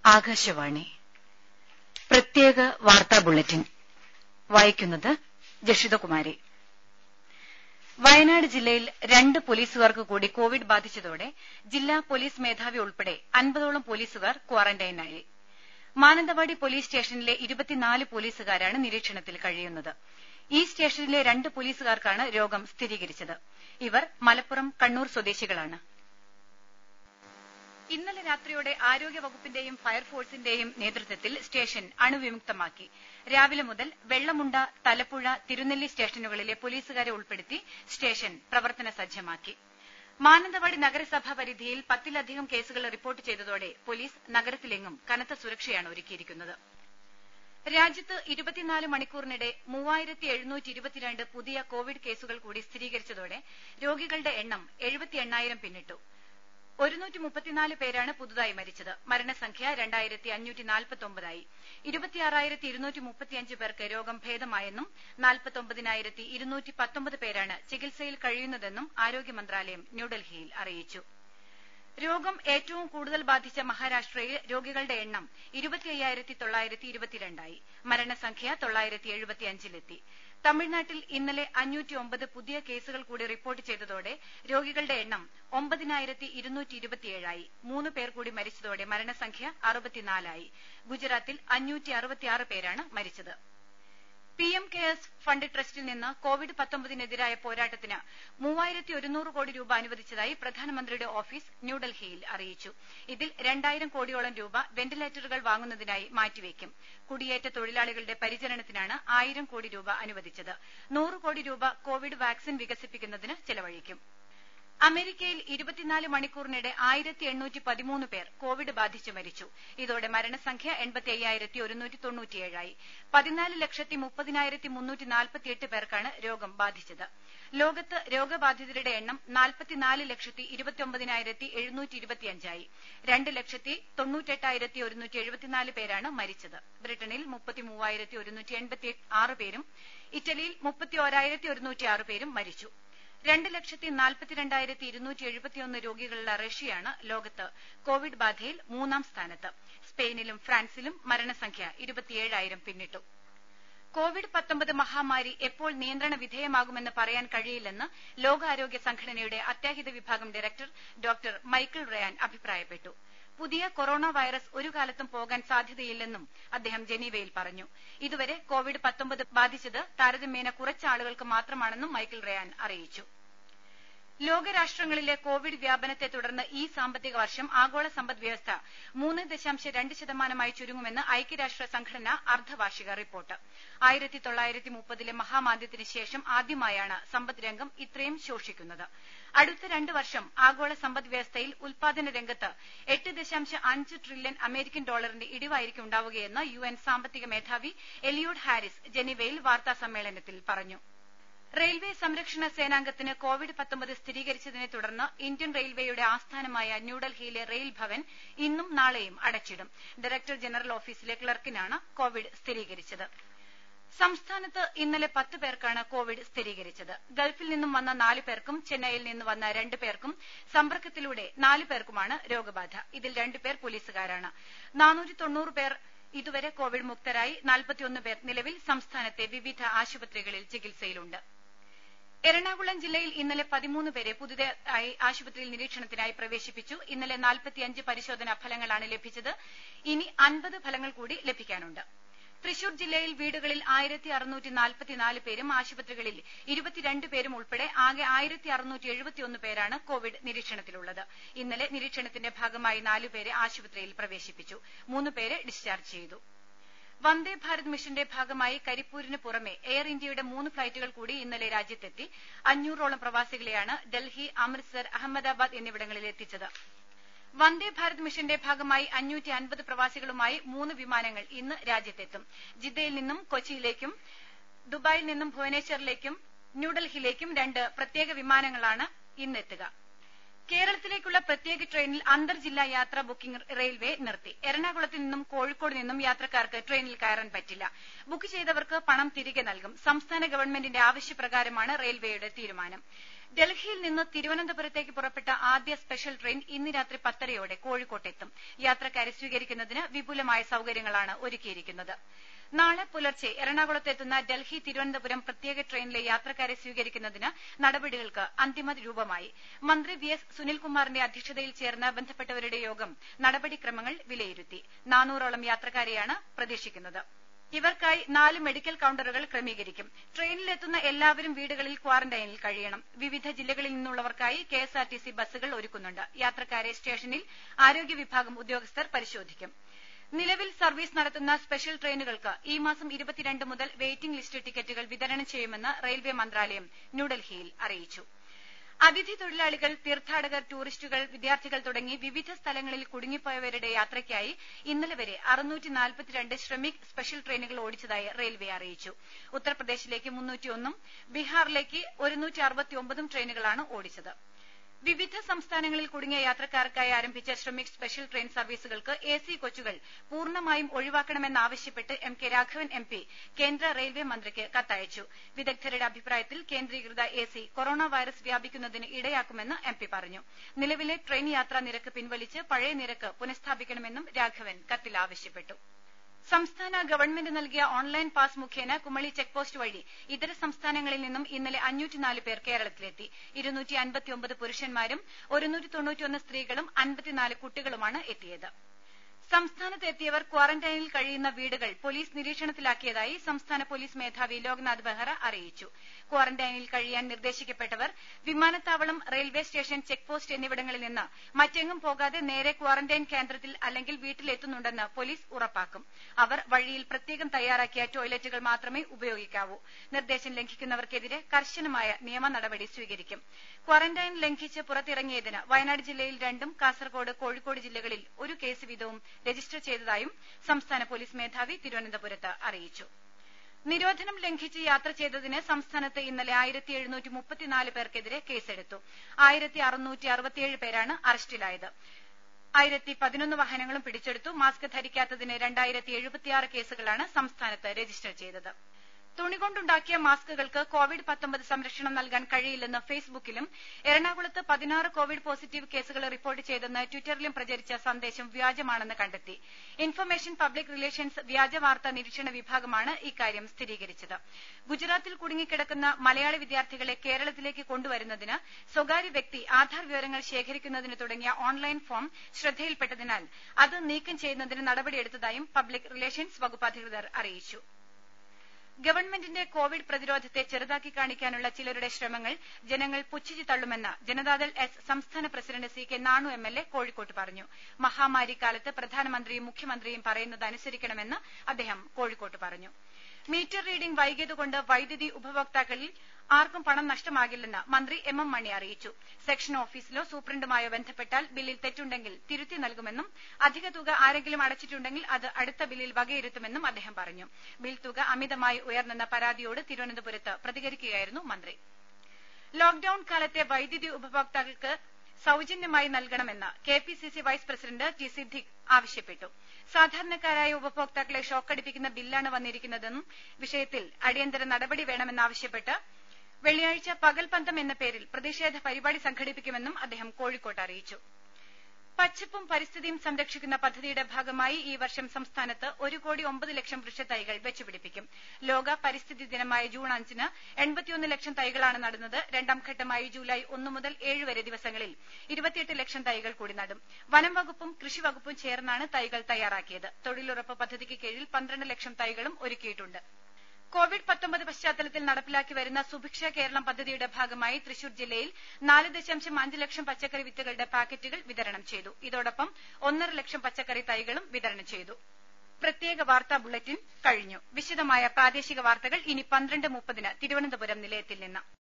ആകാശവാണി പ്രത്യേക വാർത്താ ബുള്ളറ്റിൻ വായിക്കുന്നത് ജഷിതകുമാരി വയനാട് ജില്ലയിൽ രണ്ട് പൊലീസുകാർക്ക് കൂടി കോവിഡ് ബാധിച്ചതോടെ ജില്ലാ പൊലീസ് മേധാവി ഉൾപ്പെടെ അൻപതോളം പൊലീസുകാർ ക്വാറന്റൈനിലായി മാനന്തവാടി പൊലീസ് സ്റ്റേഷനിലെ ഇരുപത്തിനാല് പൊലീസുകാരാണ് നിരീക്ഷണത്തിൽ കഴിയുന്നത് ഈ സ്റ്റേഷനിലെ രണ്ട് പൊലീസുകാർക്കാണ് രോഗം സ്ഥിരീകരിച്ചത് ഇവർ മലപ്പുറം കണ്ണൂർ സ്വദേശികളാണ് ഇന്നലെ രാത്രിയോടെ ആരോഗ്യവകുപ്പിന്റെയും ഫയർഫോഴ്സിന്റെയും നേതൃത്വത്തിൽ സ്റ്റേഷൻ അണുവിമുക്തമാക്കി രാവിലെ മുതൽ വെള്ളമുണ്ട തലപ്പുഴ തിരുനെല്ലി സ്റ്റേഷനുകളിലെ പൊലീസുകാരെ ഉൾപ്പെടുത്തി സ്റ്റേഷൻ പ്രവർത്തന സജ്ജമാക്കി മാനന്തവാടി നഗരസഭാ പരിധിയിൽ പത്തിലധികം കേസുകൾ റിപ്പോർട്ട് ചെയ്തതോടെ പൊലീസ് നഗരത്തിലെങ്ങും കനത്ത സുരക്ഷയാണ് ഒരുക്കിയിരിക്കുന്നത് രാജ്യത്ത് ഇരുപത്തിനാല് മണിക്കൂറിനിടെ മൂവായിരത്തി എഴുന്നൂറ്റി ഇരുപത്തിരണ്ട് പുതിയ കോവിഡ് കേസുകൾ കൂടി സ്ഥിരീകരിച്ചതോടെ രോഗികളുടെ എണ്ണം എഴുപത്തി എണ്ണായിരം പിന്നിട്ടു ഒരുന്നൂറ്റി മുപ്പത്തിനാല് പേരാണ് പുതുതായി മരിച്ചത് മരണസംഖ്യ രണ്ടായിരത്തി അഞ്ഞൂറ്റി നാൽപ്പത്തൊമ്പതായി ഇരുപത്തിയാറായിരത്തി ഇരുന്നൂറ്റി മുപ്പത്തിയഞ്ച് പേർക്ക് രോഗം ഭേദമായെന്നും നാൽപ്പത്തൊമ്പതിനായിരത്തി ഇരുന്നൂറ്റി പത്തൊമ്പത് പേരാണ് ചികിത്സയിൽ കഴിയുന്നതെന്നും ആരോഗ്യ മന്ത്രാലയം ന്യൂഡൽഹിയിൽ അറിയിച്ചു രോഗം ഏറ്റവും കൂടുതൽ ബാധിച്ച മഹാരാഷ്ട്രയിൽ രോഗികളുടെ എണ്ണം ഇരുപത്തിയ്യായിരത്തി തൊള്ളായിരത്തി ഇരുപത്തിരണ്ടായി മരണസംഖ്യ തൊള്ളായിരത്തി എഴുപത്തിയഞ്ചിലെത്തി തമിഴ്നാട്ടിൽ ഇന്നലെ അഞ്ഞൂറ്റി ഒമ്പത് പുതിയ കേസുകൾ കൂടി റിപ്പോർട്ട് ചെയ്തതോടെ രോഗികളുടെ എണ്ണം ഒമ്പതിനായിരത്തി ഇരുന്നൂറ്റി ഇരുപത്തിയേഴായി മൂന്ന് പേർ കൂടി മരിച്ചതോടെ മരണസംഖ്യ അറുപത്തിനാലായി ഗുജറാത്തിൽ അഞ്ഞൂറ്റി അറുപത്തിയാറ് പേരാണ് മരിച്ചത് പി എം കെയേഴ്സ് ഫണ്ട് ട്രസ്റ്റിൽ നിന്ന് കോവിഡ് പത്തൊമ്പതിനെതിരായ പോരാട്ടത്തിന് മൂവായിരത്തി ഒരുന്നൂറ് കോടി രൂപ അനുവദിച്ചതായി പ്രധാനമന്ത്രിയുടെ ഓഫീസ് ന്യൂഡൽഹിയിൽ അറിയിച്ചു ഇതിൽ രണ്ടായിരം കോടിയോളം രൂപ വെന്റിലേറ്ററുകൾ വാങ്ങുന്നതിനായി മാറ്റിവെക്കും കുടിയേറ്റ തൊഴിലാളികളുടെ പരിചരണത്തിനാണ് ആയിരം കോടി രൂപ അനുവദിച്ചത് നൂറ് കോടി രൂപ കോവിഡ് വാക്സിൻ വികസിപ്പിക്കുന്നതിന് ചെലവഴിക്കും അമേരിക്കയിൽ ഇരുപത്തിനാല് മണിക്കൂറിനിടെ ആയിരത്തി എണ്ണൂറ്റി പതിമൂന്ന് പേർ കോവിഡ് ബാധിച്ച് മരിച്ചു ഇതോടെ മരണസംഖ്യ എൺപത്തി അയ്യായിരത്തി ഒരുന്നൂറ്റി തൊണ്ണൂറ്റിയേഴായി പതിനാല് ലക്ഷത്തി മുപ്പതിനായിരത്തി മുന്നൂറ്റി നാൽപ്പത്തിയെട്ട് പേർക്കാണ് രോഗം ബാധിച്ചത് ലോകത്ത് രോഗബാധിതരുടെ എണ്ണം നാൽപ്പത്തിനാല് ലക്ഷത്തി ഇരുപത്തിയൊമ്പതിനായിരത്തി എഴുന്നൂറ്റി ഇരുപത്തിയഞ്ചായി രണ്ട് ലക്ഷത്തി തൊണ്ണൂറ്റെട്ടായിരത്തി ഒരുന്നൂറ്റി എഴുപത്തിനാല് പേരാണ് മരിച്ചത് ബ്രിട്ടനിൽ മുപ്പത്തി മൂവായിരത്തി ഒരുന്നൂറ്റി എൺപത്തി ആറ് പേരും ഇറ്റലിയിൽ മുപ്പത്തി ഓരായിരത്തി ഒരുന്നൂറ്റി ആറ് പേരും മരിച്ചു രണ്ട് ലക്ഷത്തി നാൽപ്പത്തിരണ്ടായിരത്തി ഇരുന്നൂറ്റി എഴുപത്തിയൊന്ന് രോഗികളുള്ള റഷ്യയാണ് ലോകത്ത് കോവിഡ് ബാധയിൽ മൂന്നാം സ്ഥാനത്ത് സ്പെയിനിലും ഫ്രാൻസിലും മരണസംഖ്യ ഇരുപത്തിയേഴായിരം പിന്നിട്ടു കോവിഡ് പത്തൊമ്പത് മഹാമാരി എപ്പോൾ നിയന്ത്രണ വിധേയമാകുമെന്ന് പറയാൻ കഴിയില്ലെന്ന് ലോകാരോഗ്യ സംഘടനയുടെ അത്യാഹിത വിഭാഗം ഡയറക്ടർ ഡോക്ടർ മൈക്കിൾ റയാൻ അഭിപ്രായപ്പെട്ടു പുതിയ കൊറോണ വൈറസ് ഒരു കാലത്തും പോകാൻ സാധ്യതയില്ലെന്നും അദ്ദേഹം ജനീവയിൽ പറഞ്ഞു ഇതുവരെ കോവിഡ് പത്തൊമ്പത് ബാധിച്ചത് താരതമ്യേന കുറച്ച് ആളുകൾക്ക് മാത്രമാണെന്നും മൈക്കിൾ റയാൻ അറിയിച്ചു ലോകരാഷ്ട്രങ്ങളിലെ കോവിഡ് വ്യാപനത്തെ തുടർന്ന് ഈ സാമ്പത്തിക വർഷം ആഗോള സമ്പദ് വ്യവസ്ഥ മൂന്ന് ദശാംശം രണ്ട് ശതമാനമായി ചുരുങ്ങുമെന്ന് ഐക്യരാഷ്ട്ര സംഘടന അർദ്ധവാർഷിക റിപ്പോർട്ട് ആയിരത്തി തൊള്ളായിരത്തി മുപ്പതിലെ മഹാമാന്ദ്യത്തിന് ശേഷം ആദ്യമായാണ് സമ്പദ് രംഗം ഇത്രയും ശോഷിക്കുന്നത് അടുത്ത രണ്ട് വർഷം ആഗോള സമ്പദ് വ്യവസ്ഥയിൽ ഉൽപാദന രംഗത്ത് എട്ട് ദശാംശം അഞ്ച് ട്രില്യൺ അമേരിക്കൻ ഡോളറിന്റെ ഇടിവായിരിക്കും ഉണ്ടാവുകയെന്ന് യു എൻ സാമ്പത്തിക മേധാവി എലിയോഡ് ഹാരിസ് ജനീവയിൽ വാർത്താ സമ്മേളനത്തിൽ പറഞ്ഞു റെയിൽവേ സംരക്ഷണ സേനാംഗത്തിന് കോവിഡ് പത്തൊമ്പത് സ്ഥിരീകരിച്ചതിനെ തുടർന്ന് ഇന്ത്യൻ റെയിൽവേയുടെ ആസ്ഥാനമായ ന്യൂഡൽഹിയിലെ റെയിൽ ഭവൻ ഇന്നും നാളെയും അടച്ചിടും ഡയറക്ടർ ജനറൽ ഓഫീസിലെ ക്ലർക്കിനാണ് കോവിഡ് സ്ഥിരീകരിച്ചത് സംസ്ഥാനത്ത് ഇന്നലെ പത്ത് പേർക്കാണ് കോവിഡ് സ്ഥിരീകരിച്ചത് ഗൾഫിൽ നിന്നും വന്ന നാല് പേർക്കും ചെന്നൈയിൽ നിന്ന് വന്ന രണ്ട് പേർക്കും സമ്പർക്കത്തിലൂടെ നാല് പേർക്കുമാണ് രോഗബാധ ഇതിൽ രണ്ടുപേർ പോലീസുകാരാണ് നാനൂറ്റി തൊണ്ണൂറ് പേർ ഇതുവരെ കോവിഡ് മുക്തരായി നാൽപ്പത്തിയൊന്ന് പേർ നിലവിൽ സംസ്ഥാനത്തെ വിവിധ ആശുപത്രികളിൽ ചികിത്സയിലുണ്ട് എറണാകുളം ജില്ലയിൽ ഇന്നലെ പതിമൂന്ന് പേരെ പുതുതായി ആശുപത്രിയിൽ നിരീക്ഷണത്തിനായി പ്രവേശിപ്പിച്ചു ഇന്നലെ നാൽപ്പത്തിയഞ്ച് പരിശോധനാ ഫലങ്ങളാണ് ലഭിച്ചത് ഇനി അൻപത് ഫലങ്ങൾ കൂടി ലഭിക്കാനുണ്ട് തൃശൂർ ജില്ലയിൽ വീടുകളിൽ ആയിരത്തി അറുന്നൂറ്റി നാൽപ്പത്തിനാല് പേരും ആശുപത്രികളിൽ ഇരുപത്തിരണ്ട് പേരും ഉൾപ്പെടെ ആകെ ആയിരത്തി അറുന്നൂറ്റി എഴുപത്തിയൊന്ന് പേരാണ് കോവിഡ് നിരീക്ഷണത്തിലുള്ളത് ഇന്നലെ നിരീക്ഷണത്തിന്റെ ഭാഗമായി നാലുപേരെ ആശുപത്രിയിൽ പ്രവേശിപ്പിച്ചു മൂന്ന് പേരെ ഡിസ്ചാർജ് ചെയ്തു വന്ദേ ഭാരത് മിഷന്റെ ഭാഗമായി കരിപ്പൂരിന് പുറമെ എയർ ഇന്ത്യയുടെ മൂന്ന് ഫ്ളൈറ്റുകൾ കൂടി ഇന്നലെ രാജ്യത്തെത്തി അഞ്ഞൂറോളം പ്രവാസികളെയാണ് ഡൽഹി അമൃത്സർ അഹമ്മദാബാദ് എന്നിവിടങ്ങളിൽ എത്തിച്ചത് വന്ദേ ഭാരത് മിഷന്റെ ഭാഗമായി അഞ്ഞൂറ്റി അൻപത് പ്രവാസികളുമായി മൂന്ന് വിമാനങ്ങൾ ഇന്ന് രാജ്യത്തെത്തും ജിദ്ദയിൽ നിന്നും കൊച്ചിയിലേക്കും ദുബായിൽ നിന്നും ഭുവനേശ്വറിലേക്കും ന്യൂഡൽഹിയിലേക്കും രണ്ട് പ്രത്യേക വിമാനങ്ങളാണ് ഇന്നെത്തുക കേരളത്തിലേക്കുള്ള പ്രത്യേക ട്രെയിനിൽ അന്തർജില്ലാ യാത്രാ ബുക്കിംഗ് റെയിൽവേ നിർത്തി എറണാകുളത്ത് നിന്നും കോഴിക്കോട് നിന്നും യാത്രക്കാർക്ക് ട്രെയിനിൽ കയറാൻ പറ്റില്ല ബുക്ക് ചെയ്തവർക്ക് പണം തിരികെ നൽകും സംസ്ഥാന ഗവൺമെന്റിന്റെ ആവശ്യപ്രകാരമാണ് റെയിൽവേയുടെ തീരുമാനം ഡൽഹിയിൽ നിന്ന് തിരുവനന്തപുരത്തേക്ക് പുറപ്പെട്ട ആദ്യ സ്പെഷ്യൽ ട്രെയിൻ ഇന്ന് രാത്രി പത്തരയോടെ കോഴിക്കോട്ടെത്തും യാത്രക്കാരെ സ്വീകരിക്കുന്നതിന് വിപുലമായ സൌകര്യങ്ങളാണ് ഒരുക്കിയിരിക്കുന്നത് നാളെ പുലർച്ചെ എറണാകുളത്തെത്തുന്ന ഡൽഹി തിരുവനന്തപുരം പ്രത്യേക ട്രെയിനിലെ യാത്രക്കാരെ സ്വീകരിക്കുന്നതിന് നടപടികൾക്ക് അന്തിമ രൂപമായി മന്ത്രി വി എസ് സുനിൽകുമാറിന്റെ അധ്യക്ഷതയിൽ ചേർന്ന ബന്ധപ്പെട്ടവരുടെ യോഗം നടപടിക്രമങ്ങൾ വിലയിരുത്തി നാനൂറോളം യാത്രക്കാരെയാണ് പ്രതീക്ഷിക്കുന്നത് ഇവർക്കായി നാല് മെഡിക്കൽ കൌണ്ടറുകൾ ക്രമീകരിക്കും ട്രെയിനിലെത്തുന്ന എല്ലാവരും വീടുകളിൽ ക്വാറന്റൈനിൽ കഴിയണം വിവിധ ജില്ലകളിൽ നിന്നുള്ളവർക്കായി K S R T C ബസ്സുകൾ ഒരുക്കുന്നുണ്ട് യാത്രക്കാരെ സ്റ്റേഷനിൽ ആരോഗ്യ വിഭാഗം ഉദ്യോഗസ്ഥർ പരിശോധിക്കും നിലവിൽ സർവീസ് നടത്തുന്ന സ്പെഷ്യൽ ട്രെയിനുകൾക്ക് ഈ മാസം ഇരുപത്തിരണ്ട് മുതൽ വെയിറ്റിംഗ് ലിസ്റ്റ് ടിക്കറ്റുകൾ വിതരണം ചെയ്യുമെന്ന് റെയിൽവേ മന്ത്രാലയം ന്യൂഡൽഹിയിൽ അറിയിച്ചു അതിഥി തൊഴിലാളികൾ തീർത്ഥാടകർ ടൂറിസ്റ്റുകൾ വിദ്യാർത്ഥികൾ തുടങ്ങി വിവിധ സ്ഥലങ്ങളിൽ കുടുങ്ങിപ്പോയവരുടെ യാത്രയ്ക്കായി ഇന്നലെ വരെ അറുന്നൂറ്റി ശ്രമിക് സ്പെഷ്യൽ ട്രെയിനുകൾ ഓടിച്ചതായി റെയിൽവേ അറിയിച്ചു ഉത്തർപ്രദേശിലേക്ക് മുന്നൂറ്റിയൊന്നും ബീഹാറിലേക്ക് ഒരുന്നൂറ്റി അറുപത്തിയൊമ്പതും ട്രെയിനുകളാണ് ഓടിച്ചത് വിവിധ സംസ്ഥാനങ്ങളിൽ കുടുങ്ങിയ യാത്രക്കാർക്കായി ആരംഭിച്ച ശ്രമിക് സ്പെഷ്യൽ ട്രെയിൻ സർവീസുകൾക്ക് എ സി കോച്ചുകൾ പൂർണ്ണമായും ഒഴിവാക്കണമെന്നാവശ്യപ്പെട്ട് M K Raghavan M P കേന്ദ്ര റെയിൽവേ മന്ത്രിക്ക് കത്തയച്ചു വിദഗ്ധരുടെ അഭിപ്രായത്തിൽ കേന്ദ്രീകൃത എ സി കൊറോണ വൈറസ് വ്യാപിക്കുന്നതിന് ഇടയാക്കുമെന്ന് എം പി പറഞ്ഞു നിലവിലെ ട്രെയിൻ യാത്രാ നിരക്ക് പിൻവലിച്ച് പഴയ നിരക്ക് പുനഃസ്ഥാപിക്കണമെന്നും രാഘവൻ കത്തിൽ ആവശ്യപ്പെട്ടു സംസ്ഥാന ഗവൺമെന്റ് നൽകിയ ഓൺലൈൻ പാസ് മുഖേന കുമളി ചെക്ക് പോസ്റ്റ് വഴി ഇതര സംസ്ഥാനങ്ങളിൽ നിന്നും ഇന്നലെ അഞ്ഞൂറ്റിനാല് പേർ കേരളത്തിലെത്തി ഇരുന്നൂറ്റി അൻപത്തിയൊമ്പത് പുരുഷന്മാരും ഒരുന്നൂറ്റി തൊണ്ണൂറ്റിയൊന്ന് സ്ത്രീകളും അൻപത്തിനാല് കുട്ടികളുമാണ് എത്തിയത് സംസ്ഥാനത്ത് എത്തിയവർ ക്വാറന്റൈനിൽ കഴിയുന്ന വീടുകൾ പോലീസ് നിരീക്ഷണത്തിലാക്കിയതായി സംസ്ഥാന പോലീസ് മേധാവി ലോക്നാഥ് ബെഹ്റ അറിയിച്ചു ക്വാറന്റൈനിൽ കഴിയാൻ നിർദ്ദേശിക്കപ്പെട്ടവർ വിമാനത്താവളം റെയിൽവേ സ്റ്റേഷൻ ചെക്ക് പോസ്റ്റ് എന്നിവിടങ്ങളിൽ നിന്ന് മറ്റെങ്ങും പോകാതെ നേരെ ക്വാറന്റൈൻ കേന്ദ്രത്തിൽ അല്ലെങ്കിൽ വീട്ടിലെത്തുന്നുണ്ടെന്ന് പോലീസ് ഉറപ്പാക്കും അവർ വഴിയിൽ പ്രത്യേകം തയ്യാറാക്കിയ ടോയ്ലറ്റുകൾ മാത്രമേ ഉപയോഗിക്കാവൂ നിർദ്ദേശം ലംഘിക്കുന്നവർക്കെതിരെ കർശനമായ നിയമ നടപടി സ്വീകരിക്കും ക്വാറന്റൈൻ ലംഘിച്ച് പുറത്തിറങ്ങിയതിന് വയനാട് ജില്ലയിൽ രണ്ടും കാസർകോട് കോഴിക്കോട് ജില്ലകളിൽ ഒരു കേസ് വീതവും രജിസ്റ്റർ ചെയ്തതായും സംസ്ഥാന പോലീസ് മേധാവി തിരുവനന്തപുരത്ത് അറിയിച്ചു നിരോധനം ലംഘിച്ച് യാത്ര ചെയ്തതിന് സംസ്ഥാനത്ത് ഇന്നലെ ആയിരത്തി എഴുന്നൂറ്റി മുപ്പത്തിനാല് പേർക്കെതിരെ കേസെടുത്തു ആയിരത്തി അറുന്നൂറ്റി അറുപത്തിയേഴ് പേരാണ് അറസ്റ്റിലായത് ആയിരത്തി പതിനൊന്ന് വാഹനങ്ങളും പിടിച്ചെടുത്തു മാസ്ക് ധരിക്കാത്തതിന് രണ്ടായിരത്തി എഴുപത്തിയാറ് കേസുകളാണ് സംസ്ഥാനത്ത് രജിസ്റ്റർ ചെയ്തത് തുണികൊണ്ടുണ്ടാക്കിയ മാസ്കുകൾക്ക് കോവിഡ് പത്തൊമ്പത് സംരക്ഷണം നൽകാൻ കഴിയില്ലെന്ന് ഫേസ്ബുക്കിലും എറണാകുളത്ത് പതിനാറ് കോവിഡ് പോസിറ്റീവ് കേസുകൾ റിപ്പോർട്ട് ചെയ്തെന്ന് ട്വിറ്ററിലും പ്രചരിച്ച സന്ദേശം വ്യാജമാണെന്ന് കണ്ടെത്തി ഇൻഫർമേഷൻ പബ്ലിക് റിലേഷൻസ് വ്യാജ വാർത്താ നിരീക്ഷണ വിഭാഗമാണ് ഇക്കാര്യം സ്ഥിരീകരിച്ചത് ഗുജറാത്തിൽ കുടുങ്ങിക്കിടക്കുന്ന മലയാളി വിദ്യാർത്ഥികളെ കേരളത്തിലേക്ക് കൊണ്ടുവരുന്നതിന് സ്വകാര്യ വ്യക്തി ആധാർ വിവരങ്ങൾ ശേഖരിക്കുന്നതിന് തുടങ്ങിയ ഓൺലൈൻ ഫോം ശ്രദ്ധയിൽപ്പെട്ടതിനാൽ അത് നീക്കം ചെയ്യുന്നതിന് നടപടിയെടുത്തതായും പബ്ലിക് റിലേഷൻസ് വകുപ്പ് അധികൃതർ അറിയിച്ചു ഗവൺമെന്റിന്റെ കോവിഡ് പ്രതിരോധത്തെ ചെറുതാക്കി കാണിക്കാനുള്ള ചിലരുടെ ശ്രമങ്ങൾ ജനങ്ങൾ പുച്ഛിച്ചു തള്ളുമെന്ന് ജനതാദൾ എസ് സംസ്ഥാന president C K Nanu M L A കോഴിക്കോട്ട് പറഞ്ഞു മഹാമാരി കാലത്ത് പ്രധാനമന്ത്രിയും മുഖ്യമന്ത്രിയും പറയുന്നത് അനുസരിക്കണമെന്ന് അദ്ദേഹം കോഴിക്കോട്ട് പറഞ്ഞു മീറ്റർ റീഡിംഗ് വൈകിയതുകൊണ്ട് വൈദ്യുതി ഉപഭോക്താക്കളിൽ ആർക്കും പണം നഷ്ടമാകില്ലെന്ന് മന്ത്രി എം എം മണി അറിയിച്ചു സെക്ഷൻ ഓഫീസിലോ സൂപ്രണ്ടുമായോ ബന്ധപ്പെട്ടാൽ ബില്ലിൽ തെറ്റുണ്ടെങ്കിൽ തിരുത്തി നൽകുമെന്നും അധിക തുക ആരെങ്കിലും അടച്ചിട്ടുണ്ടെങ്കിൽ അത് അടുത്ത ബില്ലിൽ വകയിരുത്തുമെന്നും അദ്ദേഹം പറഞ്ഞു ബിൽ തുക അമിതമായി ഉയർന്നെന്ന പരാതിയോട് തിരുവനന്തപുരത്ത് പ്രതികരിക്കുകയായിരുന്നു മന്ത്രി ലോക്ഡൌൺ കാലത്തെ വൈദ്യുതി ഉപഭോക്താക്കൾക്ക് സൌജന്യമായി നൽകണമെന്ന് K P C C vice president T Siddique ആവശ്യപ്പെട്ടു സാധാരണക്കാരായ ഉപഭോക്താക്കളെ ഷോക്കടിപ്പിക്കുന്ന ബില്ലാണ് വന്നിരിക്കുന്നതെന്നും വിഷയത്തിൽ അടിയന്തര നടപടി വേണമെന്നാവശ്യപ്പെട്ട് വെള്ളിയാഴ്ച പകൽപന്തം എന്ന പേരിൽ പ്രതിഷേധ പരിപാടി സംഘടിപ്പിക്കുമെന്നും അദ്ദേഹം കോഴിക്കോട്ട് അറിയിച്ചു പച്ചപ്പും പരിസ്ഥിതിയും സംരക്ഷിക്കുന്ന പദ്ധതിയുടെ ഭാഗമായി ഈ വർഷം സംസ്ഥാനത്ത് ഒരു കോടി ഒമ്പത് ലക്ഷം വൃക്ഷത്തൈകൾ വെച്ചുപിടിപ്പിക്കും ലോക പരിസ്ഥിതി ദിനമായ ജൂൺ അഞ്ചിന് എൺപത്തിയൊന്ന് ലക്ഷം തൈകളാണ് നടുന്നത് രണ്ടാം ഘട്ടമായി ജൂലൈ ഒന്ന് മുതൽ ഏഴ് വരെ ദിവസങ്ങളിൽ ഇരുപത്തിയെട്ട് ലക്ഷം തൈകൾ കൂടി നടും വനം വകുപ്പും കൃഷി വകുപ്പും ചേർന്നാണ് തൈകൾ തയ്യാറാക്കിയത് തൊഴിലുറപ്പ് പദ്ധതിക്ക് കീഴിൽ പന്ത്രണ്ട് ലക്ഷം തൈകളും ഒരുക്കിയിട്ടുണ്ട് കോവിഡ് പത്തൊമ്പത് പശ്ചാത്തലത്തിൽ നടപ്പിലാക്കി വരുന്ന സുഭിക്ഷ കേരളം പദ്ധതിയുടെ ഭാഗമായി തൃശൂർ ജില്ലയിൽ നാല് ദശാംശം അഞ്ച് ലക്ഷം പച്ചക്കറി വിത്തുകളുടെ പാക്കറ്റുകൾ വിതരണം ചെയ്തു ഇതോടൊപ്പം ഒന്നര ലക്ഷം പച്ചക്കറി തൈകളും വിതരണം ചെയ്തു പ്രത്യേക വാർത്താ ബുള്ളറ്റിൻ കഴിഞ്ഞു വിശദമായ പ്രാദേശിക വാർത്തകൾ ഇനി പന്ത്രണ്ട് മുപ്പതിന് തിരുവനന്തപുരം നിലയത്തിൽ നിന്ന്